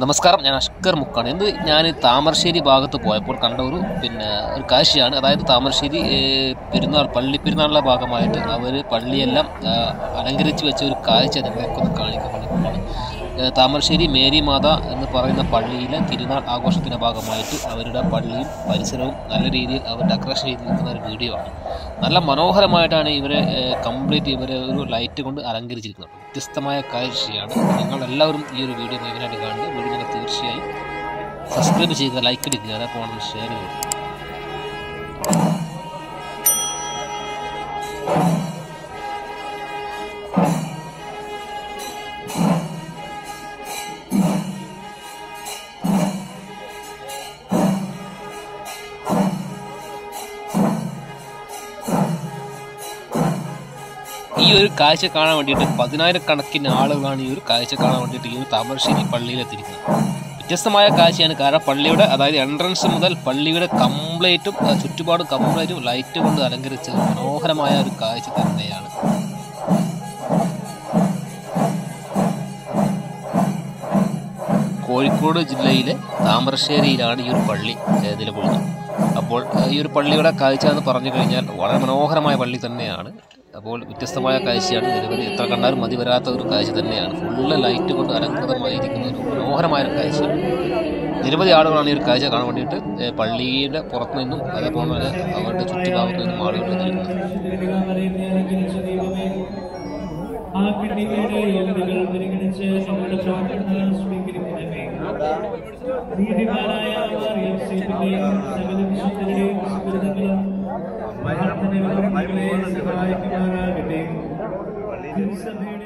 നമസ്കാരം ഞാൻ അഷ്കർ മുക്കാണ് എന്ത് ഞാൻ താമരശ്ശേരി ഭാഗത്ത് പോയപ്പോൾ കണ്ട ഒരു പിന്നെ ഒരു കാഴ്ചയാണ് അതായത് താമരശ്ശേരി ഏഹ്, പെരുന്നാൾ പള്ളി പെരുന്നാളിൻ്റെ ഭാഗമായിട്ട് അവർ പള്ളിയെല്ലാം ആ, അലങ്കരിച്ച് വെച്ച ഒരു കാഴ്ച നിങ്ങൾക്കൊന്ന് കാണിക്കാൻ വേണ്ടിയിട്ടാണ് ഏഹ്, താമരശ്ശേരി മേരി മാത എന്ന് പറയുന്ന പള്ളിയിലെ തിരുനാൾ ആഘോഷത്തിൻ്റെ ഭാഗമായിട്ട് അവരുടെ പള്ളിയും പരിസരവും നല്ല രീതിയിൽ അവർ ഡെക്കറേഷൻ ചെയ്ത് നിൽക്കുന്ന ഒരു വീഡിയോ ആണ് നല്ല മനോഹരമായിട്ടാണ് ഇവരെ കംപ്ലീറ്റ് ഇവരെ ഒരു ലൈറ്റ് കൊണ്ട് അലങ്കരിച്ചിരിക്കുന്നത് വ്യത്യസ്തമായ കാഴ്ചയാണ് നിങ്ങളെല്ലാവരും ഈ ഒരു വീഡിയോ മുഴുവനായിട്ട് കാണുക വീഡിയോ നിങ്ങൾ തീർച്ചയായും സബ്സ്ക്രൈബ് ചെയ്യുക ലൈക്ക് അടിക്കുക അതേപോലെ ഷെയർ ചെയ്യുക ഈ ഒരു കാഴ്ച കാണാൻ വേണ്ടിയിട്ട് പതിനായിരക്കണക്കിന് ആളുകളാണ് ഈ ഒരു കാഴ്ച കാണാൻ വേണ്ടിയിട്ട് ഈ ഒരു താമരശ്ശേരി പള്ളിയിലെത്തിയിരിക്കുന്നത് വ്യത്യസ്തമായ കാഴ്ചയാണ് കാരണം പള്ളിയുടെ അതായത് എൻട്രൻസ് മുതൽ പള്ളിയുടെ കംപ്ലീറ്റും ആ, ചുറ്റുപാടും കംപ്ലീറ്റും ലൈറ്റ് കൊണ്ട് അലങ്കരിച്ച ഒരു മനോഹരമായ ഒരു കാഴ്ച തന്നെയാണ് കോഴിക്കോട് ജില്ലയിലെ താമരശ്ശേരിയിലാണ് ഈ ഒരു പള്ളി ഏഹ്, നിലകൊള്ളുന്നത് അപ്പോൾ ഏഹ്, ഈ ഒരു പള്ളിയുടെ കാഴ്ച എന്ന് പറഞ്ഞു കഴിഞ്ഞാൽ വളരെ മനോഹരമായ പള്ളി തന്നെയാണ് അപ്പോൾ വ്യത്യസ്തമായ കാഴ്ചയാണ് നിരവധി എത്ര കണ്ടാലും മതി വരാത്ത ഒരു കാഴ്ച തന്നെയാണ് ഫുള്ള് ലൈറ്റ് കൊണ്ട് അലങ്കൃതമായിരിക്കുന്ന ഒരു മനോഹരമായ ഒരു കാഴ്ച നിരവധി ആളുകളാണ് ഈ ഒരു കാഴ്ച കാണാൻ വേണ്ടിയിട്ട് ഏഹ്, പള്ളിയുടെ പുറത്തു നിന്നും അതേപോലെ തന്നെ അവരുടെ ചുറ്റുഭാഗത്തു നിന്നും ആളുകൾ നിൽക്കുന്നത് ആ കണ്ണികയുടെ യോഗ്യതകൾ പരിഗണിച്ച് നമ്മുടെ പ്രാർത്ഥന സ്വീകരിക്കണമേ നീതിമാനായ മറിയം സേവിക്കുകയും സകല വിശുദ്ധരുടെയും സുഹൃത്തുക്കളും പ്രാർത്ഥനകളും നിങ്ങളെ സഹായിക്കുമാറാകട്ടെ തിരുസഭയുടെ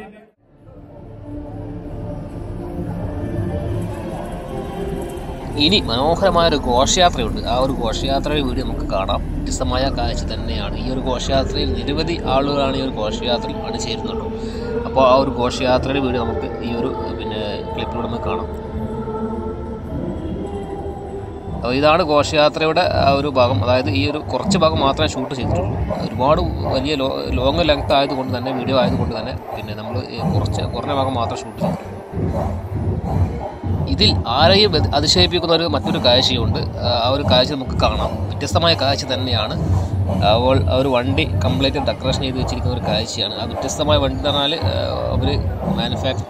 ഇനി മനോഹരമായ ഒരു ഘോഷയാത്രയുണ്ട് ആ ഒരു ഘോഷയാത്രയുടെ വീഡിയോ നമുക്ക് കാണാം വ്യത്യസ്തമായ കാഴ്ച തന്നെയാണ് ഈ ഒരു ഘോഷയാത്രയിൽ നിരവധി ആളുകളാണ് ഈ ഒരു ഘോഷയാത്രയിൽ അണിചേരുന്നുണ്ട് അപ്പോൾ ആ ഒരു ഘോഷയാത്രയുടെ വീഡിയോ നമുക്ക് ഈ ഒരു പിന്നെ ക്ലിപ്പിലൂടെ നമുക്ക് കാണാം അപ്പോൾ ഇതാണ് ഘോഷയാത്രയുടെ ആ ഒരു ഭാഗം അതായത് ഈ ഒരു കുറച്ച് ഭാഗം മാത്രമേ ഷൂട്ട് ചെയ്തിട്ടുള്ളൂ ഒരുപാട് വലിയ ലോ ലോങ് ലെങ്ത് ആയതുകൊണ്ട് തന്നെ വീഡിയോ ആയതുകൊണ്ട് തന്നെ പിന്നെ നമ്മൾ കുറച്ച് കുറഞ്ഞ ഭാഗം മാത്രം ഷൂട്ട് ചെയ്തിട്ടുള്ളൂ ഇതിൽ ആരെയും വ്യത്- അതിശയിപ്പിക്കുന്ന ഒരു മറ്റൊരു കാഴ്ചയുണ്ട് ആ ആ ഒരു കാഴ്ച നമുക്ക് കാണാം വ്യത്യസ്തമായ കാഴ്ച തന്നെയാണ് അപ്പോൾ ആ ഒരു വണ്ടി കംപ്ലീറ്റ് ഡെക്കറേഷൻ ചെയ്ത് വെച്ചിരിക്കുന്ന ഒരു കാഴ്ചയാണ് ആ വ്യത്യസ്തമായ വണ്ടി എന്ന് പറഞ്ഞാൽ അവർ മാനുഫാക്ചർ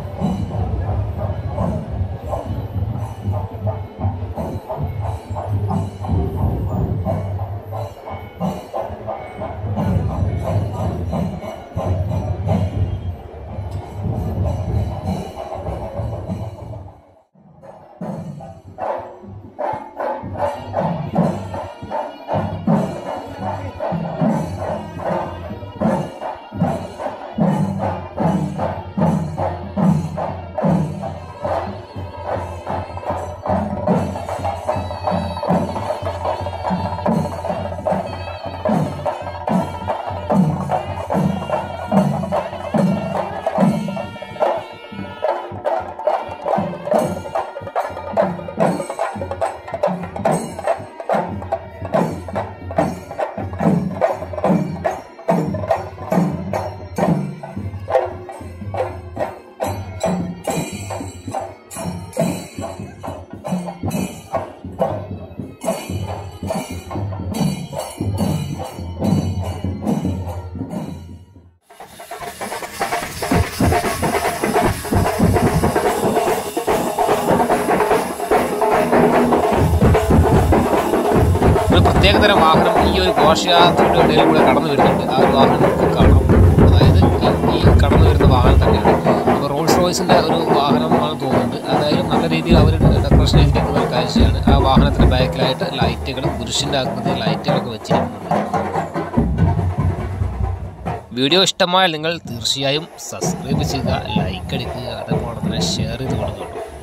ഒരു പ്രത്യേകതരം വാഹനം ഈ ഒരു ഘോഷയാത്രയുടെ ഇടയിൽ കൂടെ കടന്നു വരുന്നുണ്ട് ആ ഒരു വാഹനം നമുക്ക് കാണാം അതായത് ഈ ഈ കടന്നു വരുന്ന വാഹനം തന്നെയാണ് അപ്പോൾ റോൾസ് റോയ്സിൻ്റെ ഒരു വാഹനമാണ് തോന്നുന്നുണ്ട് അതായത് നല്ല രീതിയിൽ അവർ ഡെക്കറേഷൻ ചെയ്തിരിക്കുന്ന ഒരു കാഴ്ചയാണ് ആ വാഹനത്തിൻ്റെ ബാക്കിലായിട്ട് ലൈറ്റുകൾ പുരുഷൻ്റെ ആകൃതിയിൽ ലൈറ്റുകളൊക്കെ വെച്ചിരിക്കുന്നുണ്ട് വീഡിയോ ഇഷ്ടമായാൽ നിങ്ങൾ തീർച്ചയായും സബ്സ്ക്രൈബ് ചെയ്യുക ലൈക്ക് അടിക്കുക അതേപോലെ തന്നെ ഷെയർ ചെയ്ത് കൊടുക്കുക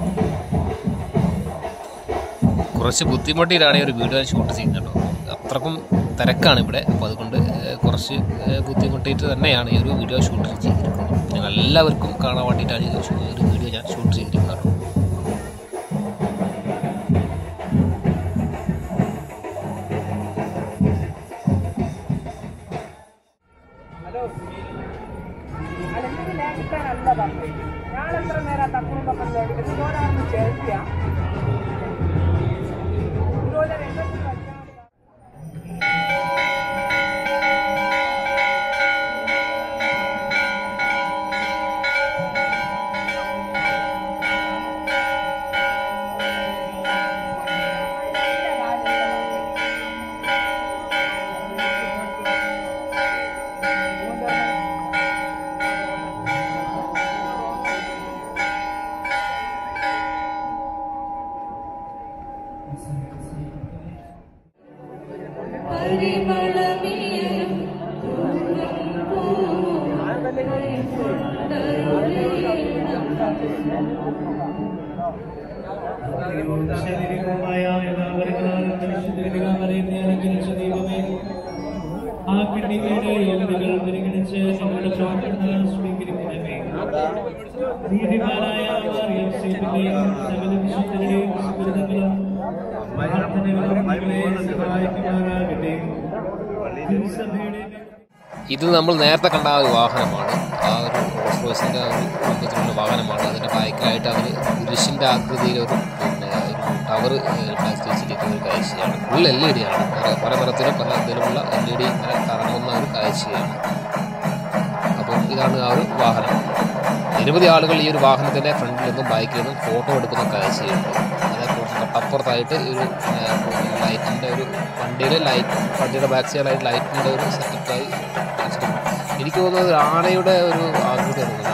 കുറച്ച് ബുദ്ധിമുട്ടിയിലാണ് ഈ ഒരു വീഡിയോ ഷൂട്ട് ചെയ്യുന്നത് കേട്ടോ അത്രക്കും തിരക്കാണ് ഇവിടെ അപ്പോൾ അതുകൊണ്ട് ഏഹ്, കുറച്ച് ഏഹ്, ബുദ്ധിമുട്ടിയിട്ട് തന്നെയാണ് ഈ ഒരു വീഡിയോ ഷൂട്ട് ചെയ്തിരിക്കുന്നത് നിങ്ങൾ എല്ലാവർക്കും കാണാൻ വേണ്ടിയിട്ടാണ് ഈ ഒരു ഷൂ- ഒരു വീഡിയോ ഞാൻ ഷൂട്ട് ചെയ്തിരിക്കുന്നത് കേട്ടോ അല്ലെങ്കിൽ ലേഖിക്കാനല്ല പറഞ്ഞത് ഞാനെത്ര നേരം തക്കുറുമ്പൊക്കെ പരിമളമീയം ശരീരവുമായ എല്ലാവരും മനുഷ്യനെ അനുഗ്രഹിച്ച ദൈവമേ ആ കണ്ണികയുടെ എല്ലുകൾ പരിഗണിച്ച് ഞങ്ങളുടെ പ്രാർത്ഥന സ്വീകരിക്കണമേ നീതിമാനായ മറിയം സേവിക്കുകയും സകല വിശുദ്ധരുടെയും സുഹൃത്തുക്കളും പ്രാർത്ഥനകളും നിങ്ങളെ സഹായിക്കുമാറാകട്ടെ തിരുസഭയുടെ ഇത് നമ്മൾ നേരത്തെ കണ്ട ആ ഒരു വാഹനമാണ് ആ ഒരു റോസ് റോയ്സിൻ്റെ ഒരു രൂപത്തിലുള്ള വാഹനമാണ് അതിൻ്റെ ബാക്കിലായിട്ട് അവർ കുരിശിൻ്റെ ആകൃതിയിലൊരു പിന്നെ ഒരു ടവർ ഉണ്ടാക്കി വെച്ചിരിക്കുന്ന ഒരു കാഴ്ചയാണ് ഫുൾ എൽ ഇ ഡി ആണ് പല പല നിറത്തിലും പല ഇതിലുമുള്ള എൽ ഇ ഡി ഇങ്ങനെ കറങ്ങുന്ന ഒരു കാഴ്ചയാണ് അപ്പം ഇതാണ് ആ ഒരു വാഹനം നിരവധി ആളുകൾ ഈ ഒരു വാഹനത്തിൻ്റെ ഫ്രണ്ടിൽ നിന്നും ബാക്കിൽ നിന്നും ഫോട്ടോ എടുക്കുന്ന കാഴ്ചയുണ്ട് അതേപോലെ തൊട്ടപ്പുറത്തായിട്ട് ഒരു ലൈറ്റിൻ്റെ ഒരു വണ്ടിയിൽ ലൈറ്റ് വണ്ടിയുടെ ബാക്ക് സൈഡിലായിട്ട് ലൈറ്റിൻ്റെ ഒരു സെറ്റപ്പായി വെച്ചിട്ടുണ്ട് എനിക്ക് തോന്നുന്നത് ഒരു ആനയുടെ ഒരു ആകൃതി തോന്നുന്നു